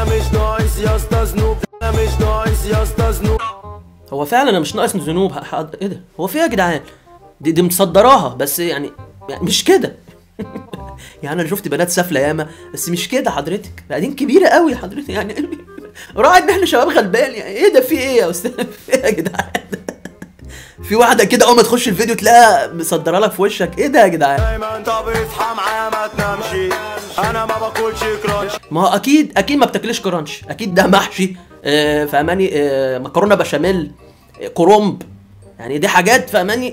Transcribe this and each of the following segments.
مش ناقص يا اسطى ذنوب انا مش ناقص يا اسطى ذنوب هو فعلا انا مش ناقص ذنوب ح- ح- ايه ده هو في ايه يا جدعان دي, دي مصدراها بس يعني, يعني مش كده يعني انا شفت بنات سافله ياما بس مش كده حضرتك بعدين كبيره قوي حضرتك يعني راعي ان احنا شباب غلبان يعني ايه ده في ايه يا استاذ في ايه يا جدعان في واحده كده اول ما تخش الفيديو تلاقيها مصدره لك في وشك ايه ده يا جدعان دايما طب اصحى معايا ما تنامش انا ما باكلش كرانش ما هو اكيد اكيد ما بتاكلش كرانش اكيد ده محشي آه فاماني آه مكرونه بشاميل آه كرنب يعني دي حاجات فاماني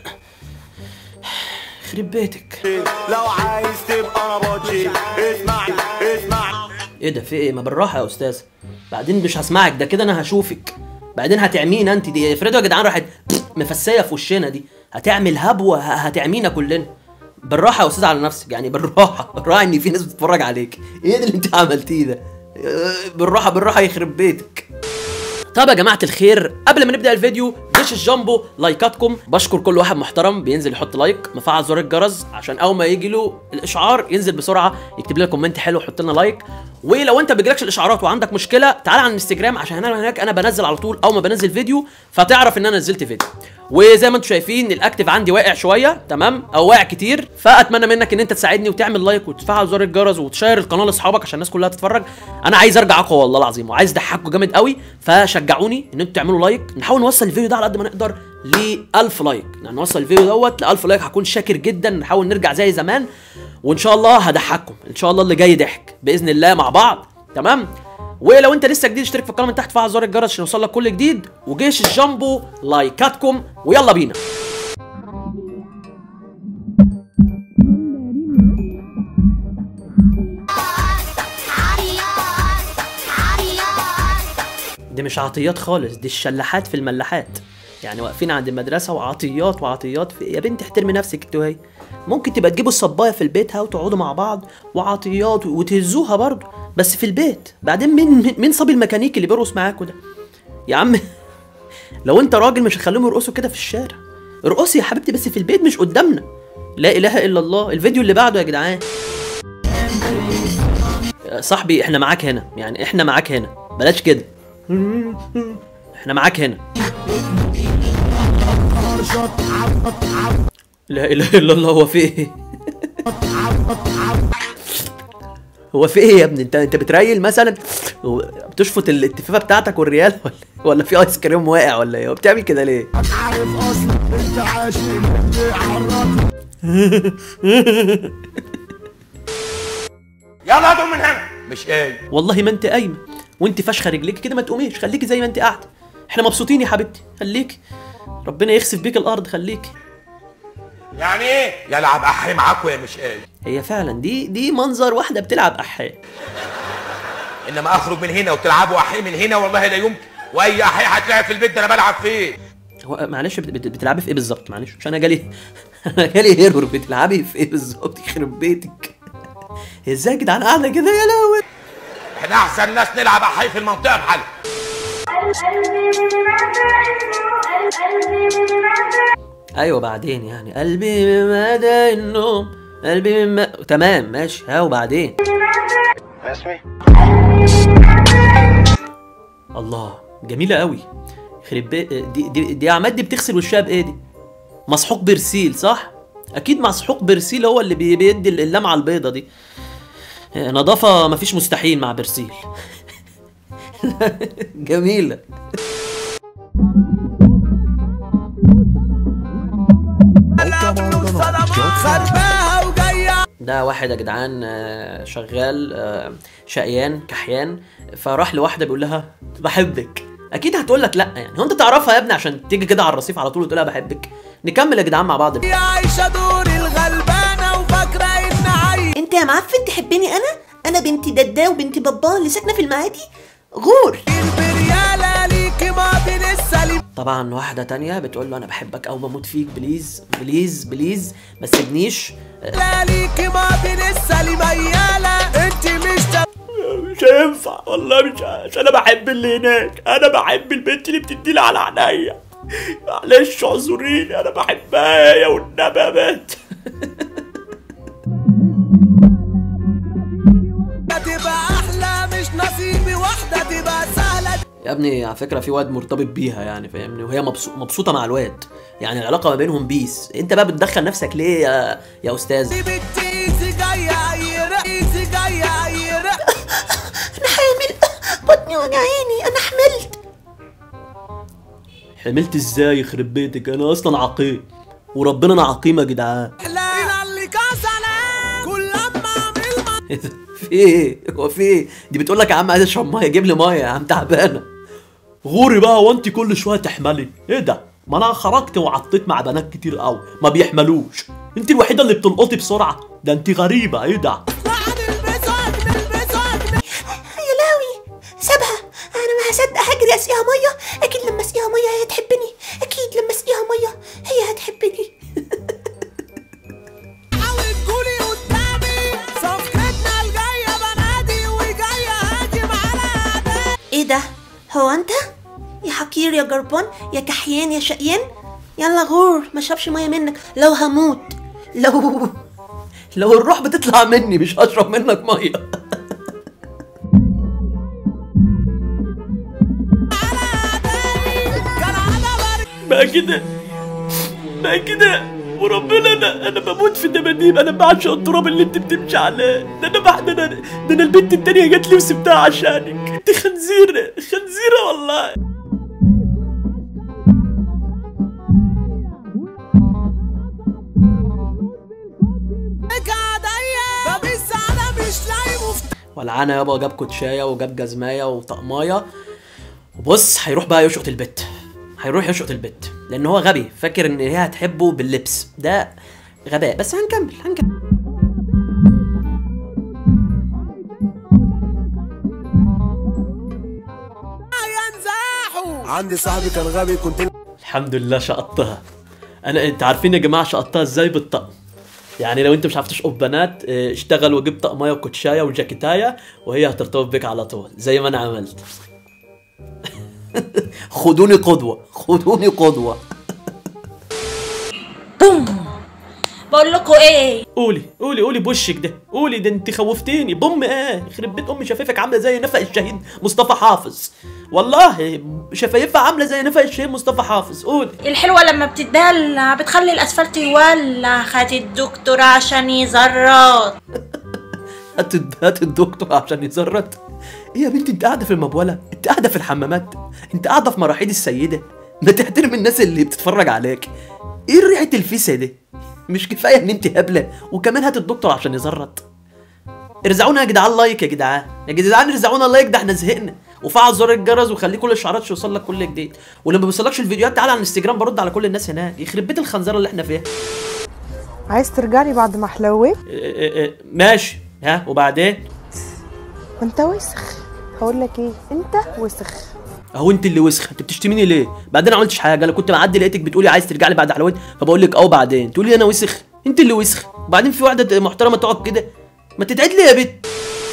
خرب بيتك لو عايز تبقى انا باتشي اسمعني اسمعني ايه ده في ايه ما بالراحه يا استاذ بعدين مش هسمعك ده كده انا هشوفك بعدين هتعمينا انت دي افرضوا يا جدعان راحت مفسيه في وشنا دي هتعمل هبوه ه- هتعمينا كلنا بالراحه يا استاذ على نفسك يعني بالراحه راعي ان في ناس بتتفرج عليك ايه ده اللي انت عملتيه ده آه، بالراحه بالراحه يخرب بيتك طب يا جماعه الخير قبل ما نبدا الفيديو ديش الجامبو لايكاتكم بشكر كل واحد محترم بينزل يحط لايك مفعل زر الجرس عشان اول ما يجي له الاشعار ينزل بسرعه يكتب لنا كومنت حلو ويحط لنا لايك ولو انت بيجيلكش الاشعارات وعندك مشكله تعال على الانستجرام عشان هنا هناك انا بنزل على طول اول ما بنزل فيديو فتعرف ان انا نزلت فيديو وزي ما انتم شايفين الاكتف عندي واقع شويه تمام او واقع كتير فاتمنى منك ان انت تساعدني وتعمل لايك وتفعل زر الجرس وتشير القناه لاصحابك عشان الناس كلها تتفرج انا عايز ارجع اقوى والله العظيم وعايز اضحككم جامد قوي فشجعوني ان انتوا تعملوا لايك نحاول نوصل الفيديو ده على قد ما نقدر ل 1000 لايك يعني نوصل الفيديو دوت ل 1000 لايك هكون شاكر جدا نحاول نرجع زي زمان وان شاء الله هضحككم ان شاء الله اللي جاي ضحك باذن الله مع بعض تمام ولو انت لسه جديد اشترك في القناه من تحت فعل زر الجرس عشان يوصلك كل جديد وجيش الجامبو لايكاتكم ويلا بينا دي مش عطيات خالص دي الشلاحات في الملاحات يعني واقفين عند المدرسة وعطيات وعطيات في يا بنت احترمي نفسك انتوا هي ممكن تبقى تجيبوا الصباية في البيت ها وتقعدوا مع بعض وعطيات وتهزوها برضه بس في البيت بعدين مين مين- مين صبي الميكانيكي اللي بيرقص معاكوا ده يا عم لو انت راجل مش هتخليهم يرقصوا كده في الشارع ارقصي يا حبيبتي بس في البيت مش قدامنا لا اله الا الله الفيديو اللي بعده يا جدعان يا صاحبي احنا معاك هنا يعني احنا معاك هنا بلاش كده احنا معاك هنا لا اله الا الله هو في ايه هو في ايه يا ابني انت انت بتريل مثلا هو بتشفط التفافه بتاعتك والريال ولا ولا في ايس كريم واقع ولا ايه هو بتعمل كده ليه عارف اصلا انت عاشق اللي عرفك يلا هاتوا من هنا مش ايه والله ما انت قايمه وانت فاشخه رجليك كده ما تقوميش خليكي زي ما انت قاعده احنا مبسوطين يا حبيبتي خليك ربنا يخسف بيك الارض خليك يعني ايه يلعب احي معاكوا يا مش ايه هي فعلا دي دي منظر واحده بتلعب احياء انما اخرج من هنا وتلعبوا احي من هنا والله لا يمكن واي احي هتلعب في البيت ده انا بلعب فيه هو معلش بت- بت- بتلعبي في ايه بالظبط معلش مش انا جالي انا جالي هيرور بتلعبي في ايه بالظبط يخرب بيتك ازاي يا جدعان قاعده كده يا لهوي احنا احسن ناس نلعب احي في المنطقه بحالها ايوه بعدين يعني قلبي من مدى النوم قلبي من م... تمام ماشي ها وبعدين الله جميله قوي يخرب بي... دي دي دي عماد دي بتغسل وشها بايه دي مسحوق برسيل صح اكيد مسحوق برسيل هو اللي بي- بيدي اللمعه البيضه دي نظافه مفيش مستحيل مع برسيل جميله خرباها وجايه ده واحد يا جدعان آه، شغال آه، شقيان كحيان فراح لواحده بيقول لها بحبك اكيد هتقول لك لا يعني هو انت تعرفها يا ابني عشان تيجي كده على الرصيف على طول وتقول لها بحبك نكمل يا جدعان مع بعض يا عايشه دور الغلبانه وفاكره ان عايش انت يا معفن تحبني انا انا بنت ددا وبنت بابا اللي ساكنه في المعادي غور البرياله ليكي ماضي لسه لي طبعا واحده تانية بتقول له انا بحبك او بموت فيك بليز بليز بليز ما تسيبنيش لا ليكي ماضي لسه لي مياله انت مش مش هينفع والله مش عشان انا بحب اللي هناك انا بحب البنت اللي بتديلي على عينيا معلش اعذريني انا بحبها يا والنبات تبقى احلى مش نصيبي يا ابني على فكره في واد مرتبط بيها يعني فاهمني وهي مبسو- مبسوطه مع الواد يعني العلاقه ما بينهم بيس انت بقى بتدخل نفسك ليه يا, يا استاذ دي بتيزي جاية عيرة ايزي جاية عيرة انا حامل بطني وجعاني انا حملت حملت ازاي يخرب بيتك انا اصلا عقيم وربنا انا عقيم يا جدعان لا اللي كسلان كل لما اعمل إيه ده؟ في ايه هو في ايه دي بتقول لك يا عم عايز اشرب ميه جيب لي ميه يا عم تعبانه غوري بقى وانت كل شويه تحملي ايه ده ما انا خرجت وعطيت مع بنات كتير قوي ما بيحملوش انت الوحيده اللي بتلقطي بسرعه ده انت غريبه ايه ده بعد البسك نلبسك يا لاوي سابها انا ما هصدق هجري اسقيها ميه اكيد لما اسقيها ميه هي هتحبني اكيد لما اسقيها ميه هي هتحبني حاول تقولي قدامي صفقتنا الجاية بنادي وجاية هاجم على أعدائي ايه ده هو انت يا حقير يا جربان يا كحيان يا شقيان يلا غور ما اشربش ميه منك لو هموت لو لو الروح بتطلع مني مش هشرب منك ميه كان على بقى كده بقى كده وربنا انا انا بموت في دباديب انا بعشق التراب اللي انت بتمشي عليه ده انا بعد ده انا ده انا البنت التانية جات لي وسبتها عشانك انت خنزيرة خنزيرة والله برجك عادية باب السعادة مش لاقي مفتاح ولعانة يابا جاب كوتشاية وجاب جزماية وطقماية وبص هيروح بقى يشقط البت هيروح يشقط البت لان هو غبي فاكر ان هي هتحبه باللبس ده غباء بس هنكمل هنكمل ينزاحوا عندي صاحبي كان غبي كنت الحمد لله شقطتها انا انت عارفين يا جماعه شقطتها ازاي بالطقم يعني لو انت مش عارف تشقط بنات اه، اشتغل وجيب طقمايه وكوتشايه وجاكيتايه وهي هترتبط بيك على طول زي ما انا عملت خدوني قدوه خدوني قدوه بقول لكم ايه قولي قولي قولي بوشك ده قولي ده انت خوفتيني بم ايه يخرب بيت امي شفايفك عامله زي نفق الشهيد مصطفى حافظ والله شفايفها عامله زي نفق الشهيد مصطفى حافظ قولي الحلوة لما بتتدلع بتخلي الاسفلت يولع خدت الدكتور عشان يزرط هات هات الدكتور عشان يزرط ايه يا بنتي انت قاعده في المبوله انت قاعده في الحمامات انت قاعده في مراحيض السيده ما تحترم الناس اللي بتتفرج عليك ايه ريحه الفيسه دي مش كفايه ان انت هبله وكمان هات الدكتور عشان يزرط ارزعونا يا جدعان لايك يا جدعان يا جدعان ارزعونا لايك ده احنا زهقنا وفعل زر الجرس وخليه كل الاشعارات يوصل لك كل جديد ولما ما بيوصلكش الفيديوهات تعالى على الانستجرام برد على كل الناس هناك يخرب بيت الخنزره اللي احنا فيها عايز ترجع لي بعد ما حلويت إيه إيه إيه، ماشي ها وبعدين وانت وسخ هقول لك ايه انت وسخ اهو انت اللي وسخه انت بتشتميني ليه بعدين ما عملتش حاجه انا كنت معدي لقيتك بتقولي عايز ترجع لي بعد حلوين فبقول لك اه بعدين تقولي انا وسخ انت اللي وسخ وبعدين في واحده محترمه تقعد كده ما تتعد لي يا بت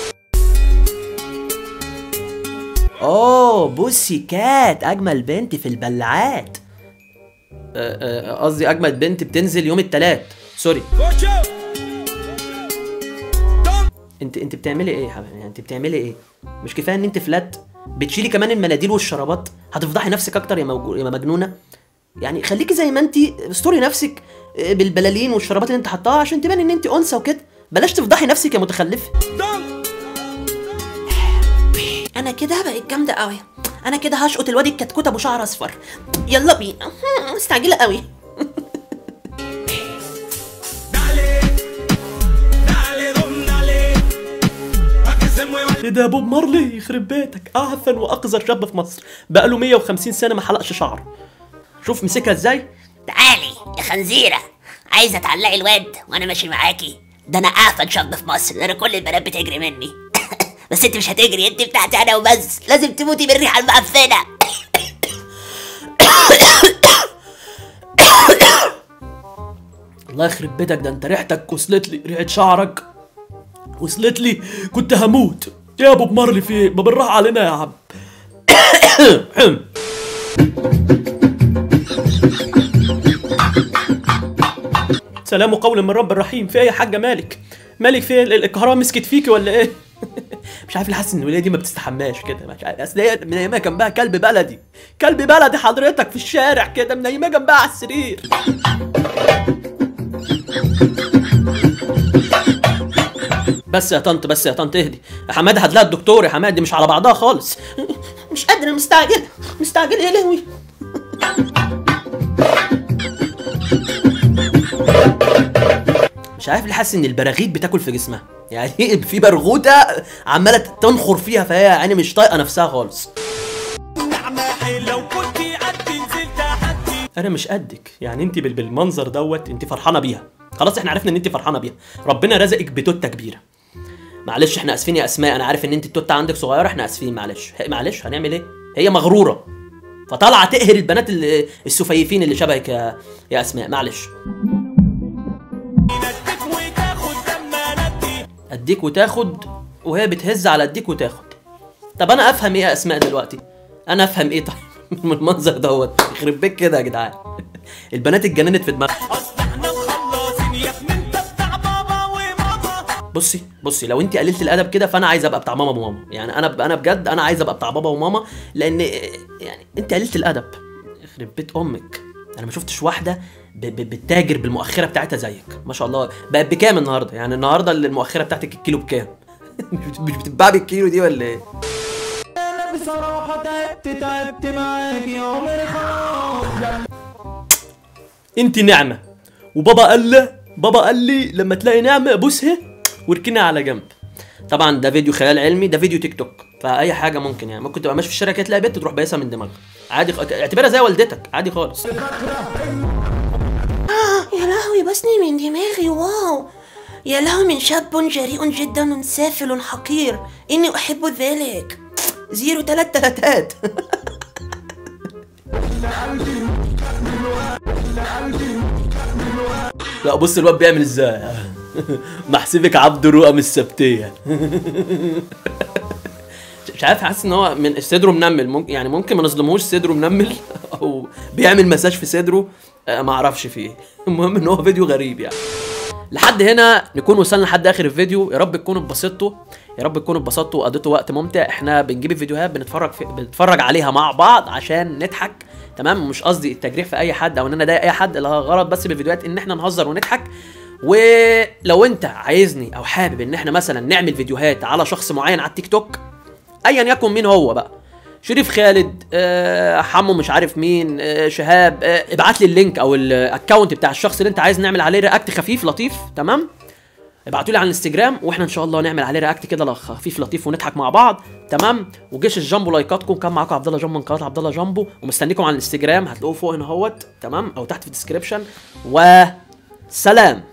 اوه بوسي كات اجمل بنت في البلعات آه، آه، قصدي اجمل بنت بتنزل يوم التلات سوري انت انت بتعملي ايه يا حبيبي يعني انت بتعملي ايه مش كفايه ان انت فلات بتشيلي كمان المناديل والشرابات هتفضحي نفسك اكتر يا, موجو... يا مجنونه يعني خليكي زي ما انت استوري نفسك آه، بالبلالين والشرابات اللي انت حطاها عشان تبان ان انت انثى وكده بلاش تفضحي نفسك يا متخلفه انا كده بقيت جامده قوي انا كده هشقط الواد الكتكوت ابو شعر اصفر يلا بينا مستعجله قوي ايه ده يا بوب مارلي يخرب بيتك اعفن واقذر شاب في مصر بقاله 150 سنه ما حلقش شعر شوف مسكها ازاي تعالي يا خنزيرة عايزة تعلقي الواد وانا ماشي معاكي ده انا اعفن شاب في مصر ده انا كل البنات بتجري مني بس انت مش هتجري انت بتاعتي انا وبس لازم تموتي بالريحة المعفنة الله يخرب بيتك ده انت ريحتك وصلت لي ريحه شعرك وصلت لي كنت هموت يا ابو مارلي في ايه ما بالراحه علينا يا عم سلام قولا من رب الرحيم في ايه يا حاجه مالك مالك فين ال- الكهرباء مسكت فيكي ولا ايه مش عارف ليه حاسس ان الوليه دي ما بتستحماش كده مش عارف اصل هي منيمه جنبها كلب بلدي كلب بلدي حضرتك في الشارع كده منيمه جنبها على السرير بس يا طنط بس يا طنط اهدي يا حماده هات لها الدكتور يا حماده دي مش على بعضها خالص مش قادرة مستعجلة مستعجلة يا لهوي مش عارف ليه حاسس ان البراغيث بتاكل في جسمها يعني في برغوته عماله تنخر فيها فهي يعني مش طايقه نفسها خالص نعمة حلوة وكنتي قد نزلت تحدي انا مش قدك يعني انت بال- بالمنظر دوت انت فرحانه بيها خلاص احنا عرفنا ان انت فرحانه بيها ربنا رزقك بتوته كبيره معلش احنا اسفين يا اسماء انا عارف ان انت التوته عندك صغيره احنا اسفين معلش هي- معلش هنعمل ايه هي مغروره فطالعه تقهر البنات ال- السفيفين اللي شبهك يا يا اسماء معلش نديك وتاخد لما ندي اديك وتاخد وهي بتهز على اديك وتاخد طب انا افهم ايه يا اسماء دلوقتي انا افهم ايه طيب من المنظر دوت يخرب بيك كده يا جدعان البنات اتجننت في دماغها اصل احنا مخلصين يا ابني انت بتاع بابا وماما بصي بصي لو انت قللت الادب كده فانا عايز ابقى بتاع ماما وماما يعني انا انا بجد انا عايز ابقى بتاع بابا وماما لان يعني انت قللت الادب يخرب بيت امك انا ما شفتش واحده ب- ب- بتتاجر بالمؤخره بتاعتها زيك ما شاء الله بقت بكام النهارده يعني النهارده المؤخره بتاعتك الكيلو بكام مش مش بتتباع بالكيلو دي ولا ايه بصراحة تعبت تعبت معاك يا عمري خلاص انت نعمه وبابا قال له بابا قال لي لما تلاقي نعمه بوسها واركنها على جنب طبعا ده فيديو خيال علمي ده فيديو تيك توك فاي حاجه ممكن يعني ممكن تبقى ماشي في الشارع كده تلاقي بنت تروح بايسها من دماغها عادي خ... اعتبرها زي والدتك عادي خالص يا لهوي بسني من دماغي واو يا لهوي من شاب جريء جدا سافل حقير إني أحب ذلك زيرو تلات تلاتات لا بص الواد بيعمل ازاي محسبك عبد الرؤم السبتيه مش عارف حاسس ان هو من صدره منمل ممكن يعني ممكن ما نظلموش صدره منمل او بيعمل مساج في صدره آه، ما اعرفش فيه ايه المهم ان هو فيديو غريب يعني لحد هنا نكون وصلنا لحد اخر الفيديو يا رب تكونوا اتبسطتوا يا رب تكونوا اتبسطتوا وقضيتوا وقت ممتع احنا بنجيب الفيديوهات بنتفرج في... بنتفرج عليها مع بعض عشان نضحك تمام مش قصدي التجريح في اي حد او ان انا اضايق اي حد لا غرض بس بالفيديوهات ان احنا نهزر ونضحك ولو انت عايزني او حابب ان احنا مثلا نعمل فيديوهات على شخص معين على التيك توك ايا يكن مين هو بقى شريف خالد آه، حمو مش عارف مين آه، شهاب آه، ابعت لي اللينك او الاكونت بتاع الشخص اللي انت عايز نعمل عليه رياكت خفيف لطيف تمام ابعتوا لي على الانستجرام واحنا ان شاء الله نعمل عليه رياكت كده خفيف لطيف ونضحك مع بعض تمام وجيش الجامبو لايكاتكم كان معاكم عبد الله جامبو من قناه عبد الله جامبو ومستنيكم على الانستجرام هتلاقوه فوق هنا اهوت تمام او تحت في الديسكربشن وسلام